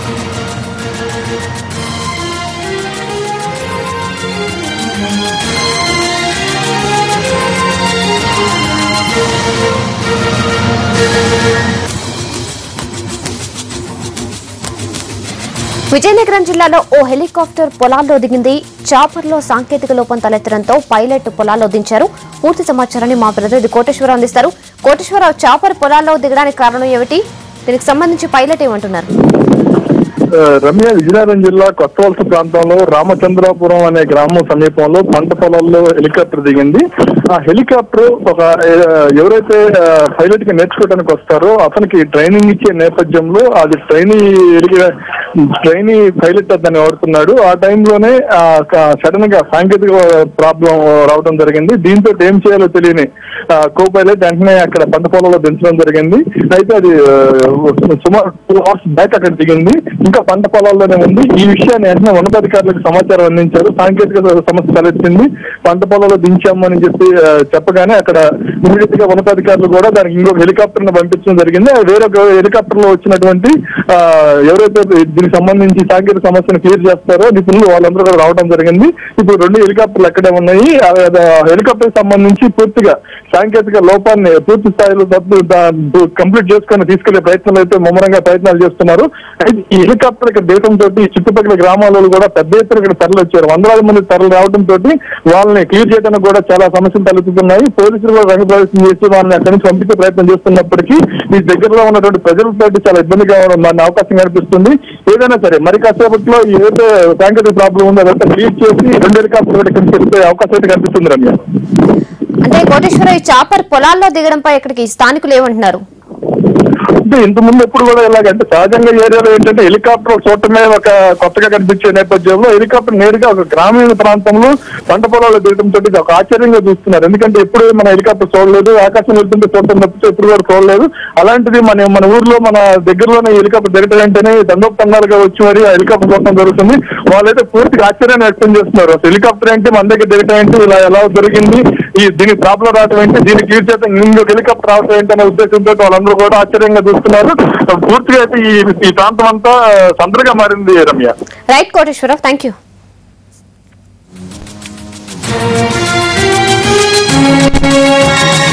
విజయనగరం జిల్లాలో ఓ హెలికాప్టర్ పొలాల్లో దిగింది చాపర్లో సాంకేతిక లోపం తలెత్తడంతో పైలట్ పొలాల్లో దించారు పూర్తి సమాచారాన్ని మా ప్రతినిధి కోటేశ్వరరావు అందిస్తారు కోటేశ్వరరావు చాపర్ పొలాల్లో దిగడానికి కారణం ఏమిటి దీనికి సంబంధించి పైలట్ ఏమంటున్నారు ఆ, రమ్య విజయనగరం జిల్లా కొత్తవలస ప్రాంతంలో రామచంద్రాపురం అనే గ్రామం సమీపంలో పంట పొలాల్లో హెలికాప్టర్ దిగింది ఆ హెలికాప్టర్ ఒక ఆ, ఎవరైతే పైలట్ గా నేర్చుకోవడానికి వస్తారో అతనికి ట్రైనింగ్ ఇచ్చే నేపథ్యంలో అది ట్రైనీ ట్రైనీ పైలట్ అతన్ని వాడుతున్నాడు ఆ టైంలోనే సడన్ గా సాంకేతిక ప్రాబ్లం రావడం జరిగింది దీంతో ఏం చేయాలో తెలియని కో పైలట్ వెంటనే అక్కడ పంట పొలంలో దించడం జరిగింది అయితే అది ఆ, సుమారు టూ అవర్స్ బ్యాక్ అక్కడ దిగింది ఇంకా పంట పొలాల్లోనే ఉంది ఈ విషయాన్ని వెంటనే ఉన్నతాధికారులకు సమాచారం అందించారు సాంకేతిక సమస్య తలెత్తింది పంట పొలంలో దించామని చెప్పి ఆ, చెప్పగానే అక్కడ ఇమీడియట్ గా ఉన్నతాధికారులు కూడా దానికి ఇంకొక హెలికాప్టర్ ను పంపించడం జరిగింది ఆ వేరొక హెలికాప్టర్ లో వచ్చినటువంటి ఆ, ఎవరైతే దీనికి సంబంధించి సాంకేతిక సమస్యను క్లియర్ చేస్తారో నిపుణులు వాళ్ళందరూ కూడా రావడం జరిగింది ఇప్పుడు రెండు హెలికాప్టర్లు ఎక్కడే ఉన్నాయి ఆ హెలికాప్టర్ సంబంధించి పూర్తిగా సాంకేతిక లోపాన్ని పూర్తి స్థాయిలో కంప్లీట్ చేసుకొని తీసుకెళ్లే ప్రయత్నాలు అయితే ముమ్మరంగా ప్రయత్నాలు చేస్తున్నారు అయితే ఈ హెలికాప్టర్ ఇక్కడ దేశం తోటి చుట్టుపక్కల గ్రామాలలో కూడా పెద్ద ఎత్తున ఇక్కడ తరలి వచ్చారు వందలాది మంది తరలి రావడం తోటి వాళ్ళని క్లియర్ చేయడానికి కూడా చాలా సమస్యలు తలెత్తుతున్నాయి పోలీసులు కూడా రంగ ప్రవేశం చేసి వాళ్ళని అక్కడి నుంచి పంపించే ప్రయత్నం చేస్తున్నప్పటికీ ఈ దగ్గరలో ఉన్నటువంటి ప్రజలతో చాలా ఇబ్బందిగా ఉన్న అవకాశం కనిపిస్తుంది ఏదైనా సరే మరి కాసేపట్లో ఏదైతే సాంకేతిక ప్రాబ్లం ఉందో అదంతా క్లియర్ చేసి రెండు హెలికాప్టర్ కూడా ఇక్కడికి వెళ్ళిపోయే అవకాశం అయితే కనిపిస్తుంది రమ్య అంటే కోటేశ్వరరావు ఈ చాపర్ పొలాల్లో దిగడంపై ఇక్కడికి స్థానికులు ఏమంటున్నారు అంటే ఇంత ముందు ఎప్పుడు కూడా ఇలాగంటే సహజంగా ఏరియాలో ఏంటంటే హెలికాప్టర్ చూడటమే ఒక కొత్తగా కనిపించే నేపథ్యంలో హెలికాప్టర్ నేరుగా ఒక గ్రామీణ ప్రాంతంలో పంట పొలాల్లో దిగడంతో ఇది ఒక ఆశ్చర్యంగా చూస్తున్నారు ఎందుకంటే ఎప్పుడు మన హెలికాప్టర్ చూడలేదు ఆకాశం వెళ్తుంటే చూడటం తప్పితే ఎప్పుడు కూడా చూడలేదు అలాంటిది మన మన ఊర్లో మన దగ్గరలోనే హెలికాప్టర్ దిగటం వెంటనే దండోపండాలుగా వచ్చి మరి ఆ హెలికాప్టర్ చూడటం జరుగుతుంది వాళ్ళైతే పూర్తిగా ఆశ్చర్యాన్ని వ్యక్తం చేస్తున్నారు అసలు హెలికాప్టర్ ఏంటి మన దగ్గర దిగటం ఏంటి ఇలా ఎలా జరిగింది ఈ దీనికి ప్రాబ్లం రావడం ఏంటి దీనికి క్లియర్ చేత ఇంకొక హెలికాప్టర్ రావడం ఏంటి అనే ఉద్దేశంతో వాళ్ళందరూ కూడా ఆశ్చర్యంగా చూస్తున్నారు పూర్తిగా అయితే ఈ ఈ ప్రాంతం అంతా సందడిగా మారింది Ramya right Koteswararao thank you Thank